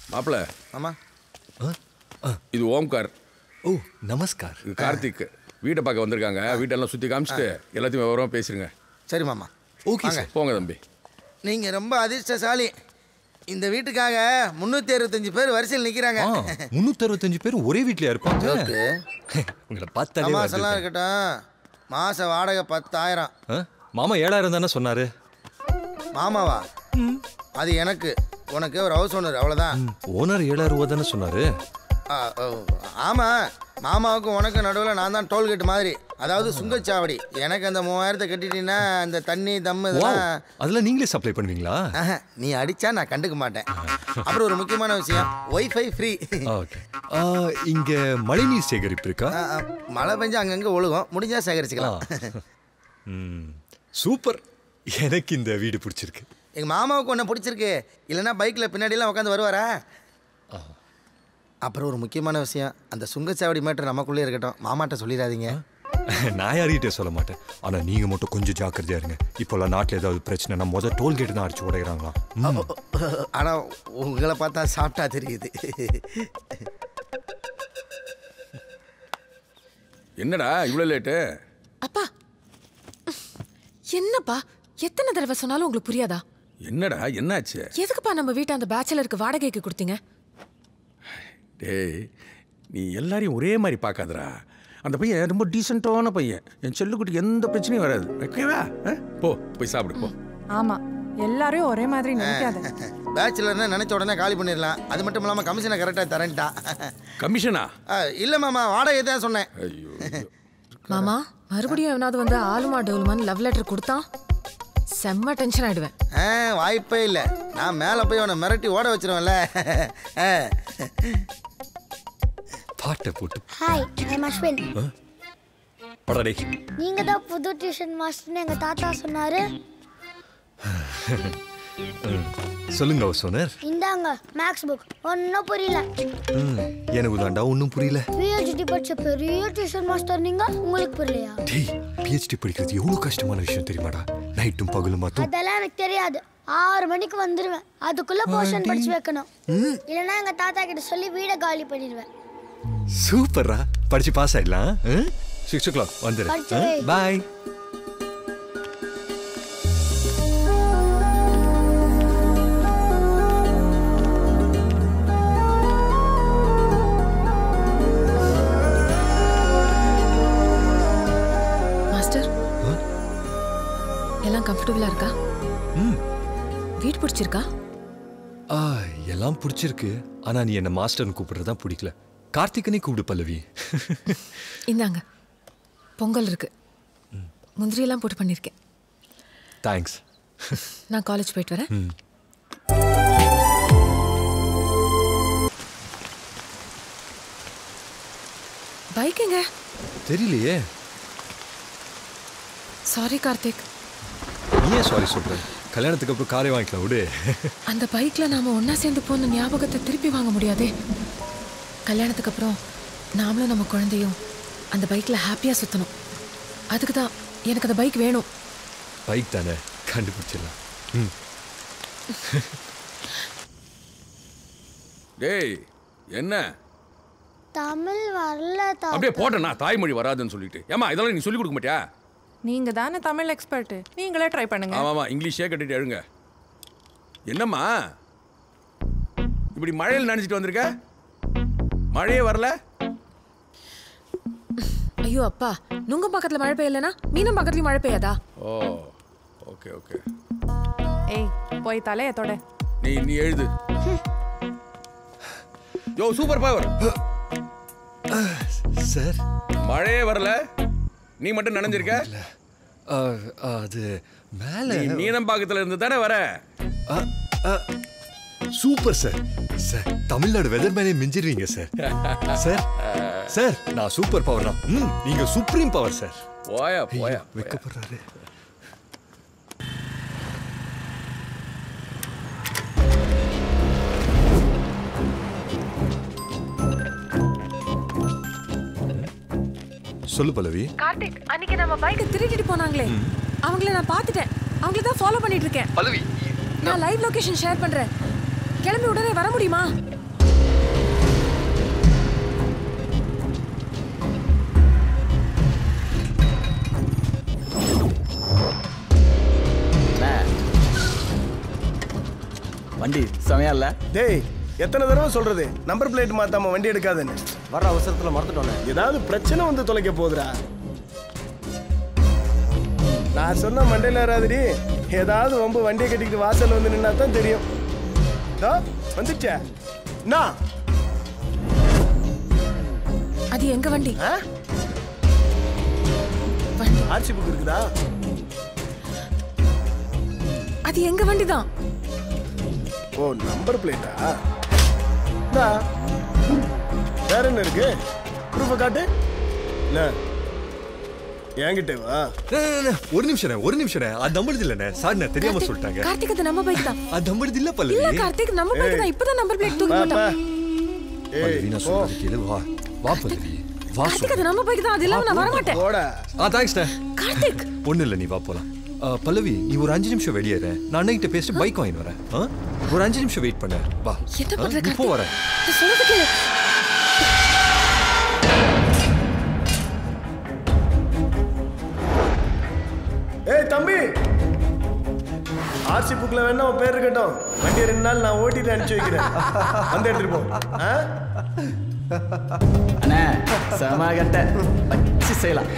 மாப்பிள ஆமா இது ஓம்கார் ஓ நமஸ்கார் இது கார்த்திக் வீட்டை பார்க்க வந்திருக்காங்க வீட்டெல்லாம் சுற்றி காமிச்சிட்டு எல்லாத்தையும் விவரமா பேசுறீங்க சரி மாமா ஓகே வாங்க. சார் போங்க தம்பி நீங்க ரொம்ப அதிர்ஷ்டசாலி இந்த வீட்டுக்காக முன்னூத்தி அறுபத்தஞ்சு பேர் வரிசையில் நிக்கிறாங்க ஆ முந்நூற்றி அறுபத்தஞ்சு பேர் ஒரே வீட்லயா இருப்பாங்க ஜோக்கு. உங்களை பார்த்தாலே தமாசெல்லாம் வருது. இருக்கட்டும் மாச வாடகை பத்தாயிரம் ஆ? மாமா ஏழாயிரம் தானே சொன்னாரு மாமாவா அது எனக்கு உனக்கு ஒரு ஹவுஸ் ஓனர் அவ்வளவுதான் ஓனர் ஏழாயிரம் ரூபா தானே சொன்னாரு ஆ, ஓ, ஆமா மாமாவுக்கும் உனக்கு நடுவில் நான் தான் டோல்கேட் மாதிரி அதாவது சுங்கச்சாவடி எனக்கு அந்த மூவாயிரத்தை கட்டிட்டீங்கன்னா அந்த தண்ணி தம்மு Wow. இதெல்லாம் அதெல்லாம் நீங்களே சப்ளை பண்ணுவீங்களா ஆஹா, நீ அடிச்சா நான் கண்டுக்க மாட்டேன் அப்புறம் ஒரு முக்கியமான விஷயம் ஒய்ஃபை ஃப்ரீ ஓகே இங்க மழைநீர் சேகரிப்பு இருக்கா மழை பெஞ்சா அங்கங்க ஒழுகும் முடிஞ்சா ஆ. சேகரிச்சுக்கலாம் ம், சூப்பர் எனக்கு இந்த வீடு பிடிச்சிருக்கு எங்க மாமாவுக்கு ஒன்று பிடிச்சிருக்கு இல்லைன்னா பைக்கில் பின்னாடிலாம் உட்காந்து வருவாரா அப்புறம் ஒரு முக்கியமான விஷயம் அந்த சுங்கச்சாவடி மேட்ரு நமக்குள்ளே இருக்கட்டும் மாமாட்ட சொல்லிடாதீங்க நான் யார்கிட்ட சொல்ல மாட்டேன் ஆனா நீங்க மட்டும் கொஞ்சம் ஜாக்கிரதையா இருங்க இப்போல்லாம் நாட்டுல ஏதாவது பிரச்சனைனா முத டோல்கேட் தான் அடிச்சு உடைகிறாங்களாம் ம். ஆனா உங்களை பார்த்தா சாப்பிட்டா தெரியுது என்னடா இவ்வளோ லேட்டு அப்பா என்னப்பா எத்தனை தடவை சொன்னாலும் உங்களுக்கு புரியாதா என்னடா என்னாச்சு எதுக்குப்பா நம்ம வீட்டை அந்த பேச்சலருக்கு வாடகைக்கு கொடுத்தீங்க டேய் நீ எல்லாரையும் ஒரே மாதிரி பார்க்காதடா அந்த பையன் ரொம்ப டீசெண்டான பையன் என் செல்லுக்குட்டிக்கு எந்த பிரச்சனையும் வராது ஓகேவா ஆ? போ போய் சாப்பிடு போ ஆமா எல்லாரையும் ஒரே மாதிரி நினைக்காத பேச்சுலர்னா நினைச்ச உடனே காலி பண்ணிடலாம் அது மட்டும் இல்லாம கமிஷனை கரெக்டாக தரேன்ட்டான் கமிஷனா இல்லை மாமா வாடகை தான் சொன்னேன் ஐயோ ஐயோ. மாமா மறுபடியும் எவனாவது வந்து ஆலுமா டோலுமான்னு லவ் லெட்டர் கொடுத்தான் செம்ம டென்ஷன் ஆயிடுவேன் ஆ வாய்ப்பே இல்லை நான் மேலே போய் அவனை மிரட்டி ஓட வச்சிருவேன்ல ஆ. பாட்டை போட்டு ஹாய் ஐம் அஸ்வின் படடே நீங்க தான் புது டியூஷன் மாஸ்டர்னு எங்க தாத்தா சொன்னாரு சொல்லுங்க சோனர் இந்தாங்க மேக்ஸ் புக் ஒன்றும் புரியல எனக்கு தாண்டா ஒன்றும் புரியல பிஹெச்டி படிச்ச பெரிய டியூஷன் மாஸ்டர் நீங்க உங்களுக்கு புரியலையா டேய் பிஹெச்டி படிக்கிறது எவ்வளோ கஷ்டமான விஷயம் தெரியுமாடா நைட்டும் பகலும் மாத்தும் அதெல்லாம் எனக்கு தெரியாது ஆறு மணிக்கு வந்துருவேன் அதுக்குள்ள போர்ஷன் படிச்சு வைக்கணும் இல்லைன்னா எங்க தாத்தா கிட்ட சொல்லி வீடை காலி பண்ணிடுவேன் சூப்பர்ரா படிச்சு பாஸ் ஆயிடலாம் சிக்ஸ் ஓ கிளாக் வந்துடு படிச்சு வை. பாய் மாஸ்டர் எல்லாம் கம்ஃபர்டபுளா இருக்கா வீடு பிடிச்சிருக்கா ஆ எல்லாம் பிடிச்சிருக்கு ஆனா நீ என்ன மாஸ்டர்னு கூப்பிடுறதா பிடிக்கல கார்த்திகனே கூப்பிடு பல்லவி இந்தாங்க பொங்கல் இருக்கு முந்திரியெல்லாம் போட்டு பண்ணியிருக்கேன் தேங்க்ஸ் நான் காலேஜ் போயிட்டு வரேன் பைக் எங்க தெரியலையே சாரி கார்த்திக் நீ ஏன் சாரி சொல்ற கல்யாணத்துக்கு அப்புறம் காரை வாங்கிக்கலாம் விடு அந்த பைக்ல நாம ஒண்ணா சேர்ந்து போன ஞாபகத்தை திருப்பி வாங்க முடியாதே கல்யாணத்துக்கு அப்புறம் நாமளும் நம்ம குழந்தையும் அந்த பைக்ல ஹாப்பியா சுத்தணும் அதுக்கு தான் எனக்கு அந்த பைக் வேணும் பைக் தானே கண்டுபிடிச்சிடலாம் ம் டேய் என்ன தமிழ் வரல அப்படியே தாத்தா போட்டேனா தாய்மொழி வராதுன்னு சொல்லிட்டு ஏமா இதெல்லாம் நீ சொல்லிக் கொடுக்க மாட்டியா நீங்க தானே தமிழ் எக்ஸ்பர்ட் நீங்களே ட்ரை பண்ணுங்க ஆமா ஆமா இங்கிலீஷே கட்டிட்டு எழுங்க என்னம்மா இப்படி மழையில் நினைச்சிட்டு வந்திருக்க மழையே வரல ஐயோ அப்பா நுங்க பக்கத்துல மழை பெய்யலனா மீனும் பக்கத்துலயும் மழை பெய்யாதா ஓ ஓகே ஓகே ஏய் போய் தலைய தொட நீ நீ எழுது யோ சூப்பர் பவர் சார் மழையே வரல நீ மட்டும் நனைஞ்சிருக்க அது மேலே நீ மீனம்பாக்கத்துல இருந்து தானே வர super sir sir Tamil Nadu weather மேனே மிஞ்சிருவீங்க சார் சார் சார் நான் சூப்பர் பவர் தான் ம் நீங்க சுப்ரீம் பவர் சார் போயா போயா வைக்கப்படுறாரு சொல்லு பல்லவி கார்த்திக் அன்னைக்கு நம்ம பைக்கை திருடிட்டு போனாங்களே அவங்கள நான் பார்த்துட்டேன் அவங்கள தான் ஃபாலோ பண்ணிட்டு இருக்கேன் பல்லவி நான் லைவ் லொகேஷன் ஷேர் பண்றேன் கிளம்பி உடனே வர முடியுமா வண்டி செமையா இல்ல டேய் எத்தனை தடவை சொல்றது நம்பர் பிளேட் மாத்தாம வண்டி எடுக்காதுன்னு வர அவசரத்தில் மறந்துட்டோன்னே ஏதாவது பிரச்சனை வந்து தொலைக்க போகுதுடா நான் சொன்ன மண்டையில் வராதுடி ஏதாவது ரொம்ப வண்டியை கட்டிக்கிட்டு வாசல்ல வந்து நின்னா தான் தெரியும் இதோ, வந்துச்சே என்ன அது எங்க வண்டி ஆ? வண்டி ஆர்சி புக் இருக்குதா அது எங்க வண்டி தான் ஓ நம்பர் பிளேட்டா இந்தா. வேற என்ன இருக்கு ப்ரூஃபை காட்டு என்ன என்கிட்ட வா அண்ணே, அண்ணே, அண்ணே, ஒரு நிமிஷம் ஒரு நிமிஷம் அது நம்புறது இல்லண்ணே சார் நான் தெரியாம கார்த்திக், சொல்லிட்டாங்க கார்த்திக் அது நம்ம பைக் தான் அது நம்புறது இல்ல இல்ல பல்லவி கார்த்திக் நம்ம பைக் தான் இப்பதான் நம்பர் பிளேட் தூக்கி வா, போட்டான் வா. பல்லவி நான் போ. சொல்றது கேளு வா வா பல்லவி வா கார்த்திக் அது நம்ம பைக் தான் அது இல்லாம நான் வர மாட்டேன் போடா ஆ தேங்க்ஸ்ண்ணே கார்த்திக் ஒண்ணு இல்ல நீ வா போலாம் ஆ, பல்லவி நீ ஒரு அஞ்சு நிமிஷம் வெளியேற நான் அண்ணகிட்ட பேசிட்டு பைக் வாங்கி வரேன் ஆ? ஒரு அஞ்சு நிமிஷம் வெயிட் பண்ண வா என்ன ஆ, பண்ற இப்போ கார்த்திக் வரேன் நான் சொல்றது கேளு ஏய் தம்பி ஆர்சி புக்ல வேணா உன் பேர் இருக்கட்டும் வண்டி ரெண்டு நாள் நான் ஓட்டிட்டு அனுப்பிச்சு வைக்கிறேன் வந்து எடுத்துட்டு போ ஆ? அண்ணே செம கட்ட வச்சு செய்யலாம்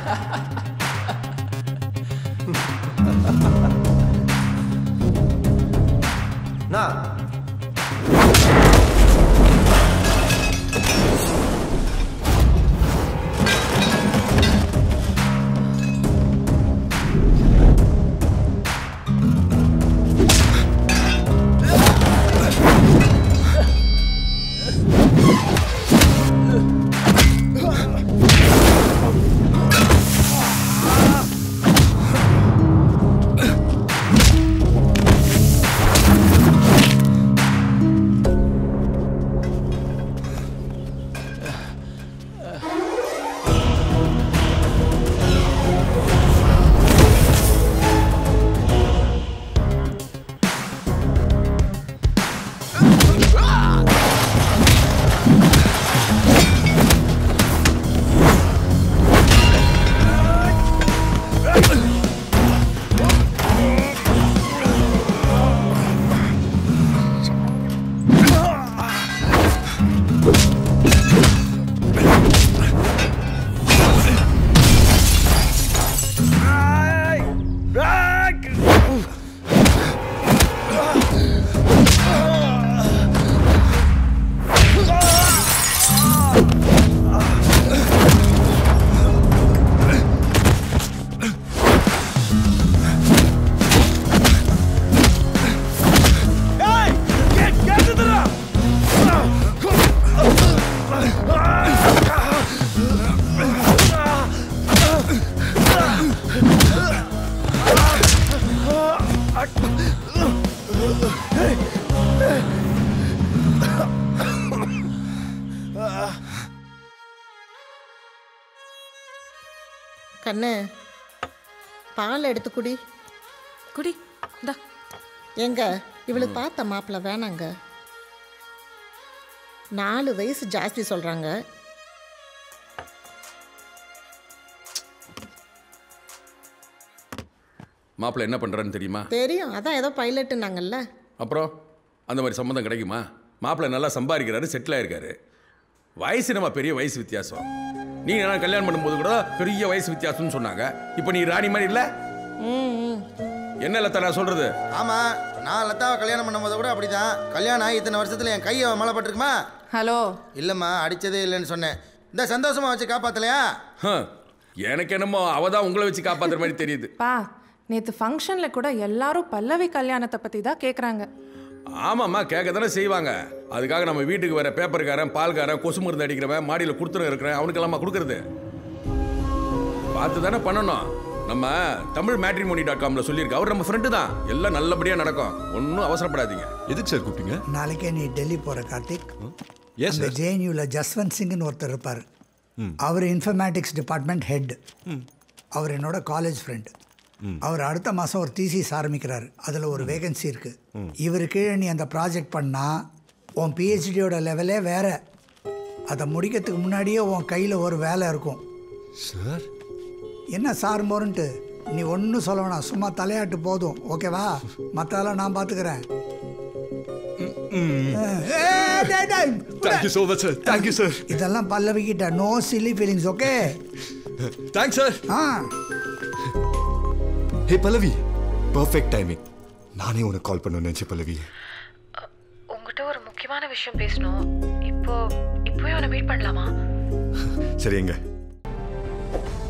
கண்ணு பால் எடுத்து குடி குடி இந்தா எங்க இவளுக்கு பார்த்த மாப்பிள்ள வேணாங்க நாலு வயசு ஜாஸ்தி சொல்றாங்க மாப்பிள்ளை என்ன பண்ணுறான்னு தெரியுமா தெரியும் அதான் ஏதோ பைலட்டுனாங்கல்ல அப்புறம் அந்த மாதிரி சம்மந்தம் கிடைக்குமா மாப்பிள்ளை நல்லா சம்பாதிக்கிறாரு செட்டில் ஆயிருக்காரு வயசு நம்ம பெரிய வயசு வித்தியாசம் நீ நான் கல்யாணம் பண்ணும்போது கூட பெரிய வயசு வித்தியாசம்னு சொன்னாங்க இப்போ நீ ராணி மாதிரி இல்லை என்ன லத்தா நான் சொல்றது ஆமா நான் லதாவை கல்யாணம் பண்ணும்போது கூட அப்படிதான் கல்யாணம் ஆகி இத்தனை வருஷத்துல என் கையை மழை பட்டிருக்குமா ஹலோ இல்லம்மா அடிச்சதே இல்லைன்னு சொன்னேன் இந்த சந்தோஷமா வச்சு காப்பாத்தலையா ஹம், எனக்கு என்னமோ அவ தான் உங்களை வச்சு காப்பாத்துற மாதிரி தெரியுது பா நேத்து ஃபங்க்ஷன்ல கூட எல்லாரும் பல்லவி கல்யாணத்தை பத்தி தான் கேக்குறாங்க ஆமாம்மா கேட்க தானே செய்வாங்க அதுக்காக நம்ம வீட்டுக்கு வர பேப்பர்காரன் பால்காரன் கொசு மருந்து அடிக்கிறவன் மாடியில் கொடுத்துரு இருக்கிறேன் அவனுக்கெல்லாமா கொடுக்கறது பார்த்து தானே பண்ணணும் நம்ம தமிழ் மேட்ரிமோனி டாட் காமில் சொல்லியிருக்க அவர் நம்ம ஃப்ரெண்டு தான் எல்லாம் நல்லபடியாக நடக்கும் ஒன்றும் அவசரப்படாதீங்க எதுக்கு சார் கூப்பிட்டீங்க நாளைக்கே நீ டெல்லி போகிற கார்த்திக் எஸ் அந்த சார் ஜேஎன்யூவில் ஜஸ்வந்த் சிங்னு ஒருத்தர் இருப்பார் அவர் இன்ஃபர்மேட்டிக்ஸ் டிபார்ட்மெண்ட் ஹெட் அவர் என்னோட காலேஜ் ஃப்ரெண்டு அவர் அடுத்த மாதம் ஒரு தீசிஸ் ஆரம்பிக்கிறார் அதில் ஒரு வேகன்சி இருக்கு இவர் கீழே நீ அந்த ப்ராஜெக்ட் பண்ணால் உன் பிஹெச்டியோட லெவலே வேற அதை முடிக்கிறதுக்கு முன்னாடியே உன் கையில் ஒரு வேலை இருக்கும் சார் என்ன சார் மோருன்ட்டு நீ ஒன்றும் சொல்ல வேணாம் சும்மா தலையாட்டு போதும் ஓகேவா மற்றதெல்லாம் நான் பார்த்துக்கிறேன் thank you so much sir thank you sir இதெல்லாம் பல்லவிக்கிட்ட no silly feelings okay thanks sir ஆ ஹே பல்லவி பர்ஃபெக்ட் டைமிங் நானே உனக்கு கால் பண்ண நினைச்சேன் பல்லவி உங்ககிட்ட ஒரு முக்கியமான விஷயம் பேசணும் இப்போ இப்போயே அவனை மீட் பண்ணலாமா சரி எங்க